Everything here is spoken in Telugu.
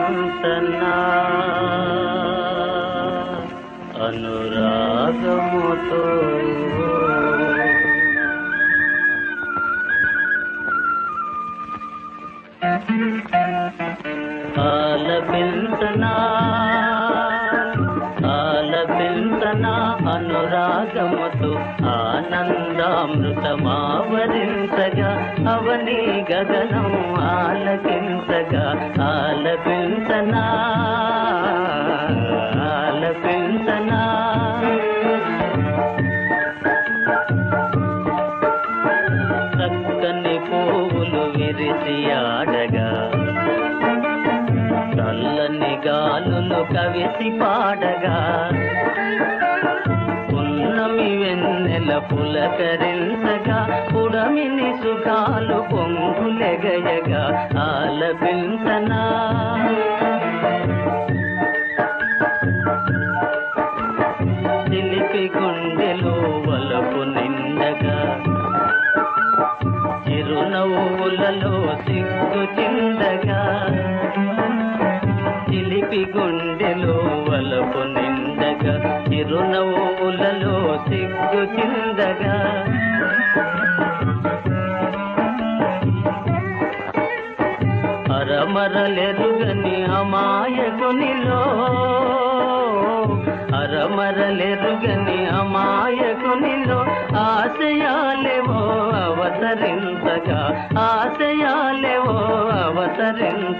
ఆలపించనా అనురాగముతో ఆలపించనా ఆలపించనా అనురాగముతో ఆనందామృతమావరించగా అవని గగనం ఆలకించగా ఆలపించనా ఆలపించనా చక్కని పువ్వులు విరిసి ఆడగా చల్లని గాలులు కవిసి పాడగా పున్నమి వెన్నెల పులకరించగా పుడమిని సుఖాలు పొంగులెగయగా ఆలపించనా చిలిపి గుండెలో వలపు నిండగా చిరునవ్వులలో సిగ్గు చిందగా చిలిపి గుండెలో వలపు నిండగా చిరునవ్వులలో సిగ్గు చిందగా అరమరలెరుగని అమాయకునిలో అరమరలెరుగని అమాయకునిలో ఆశయాలేవో అవతరించగా ఆశయాలేవో అవతరించగా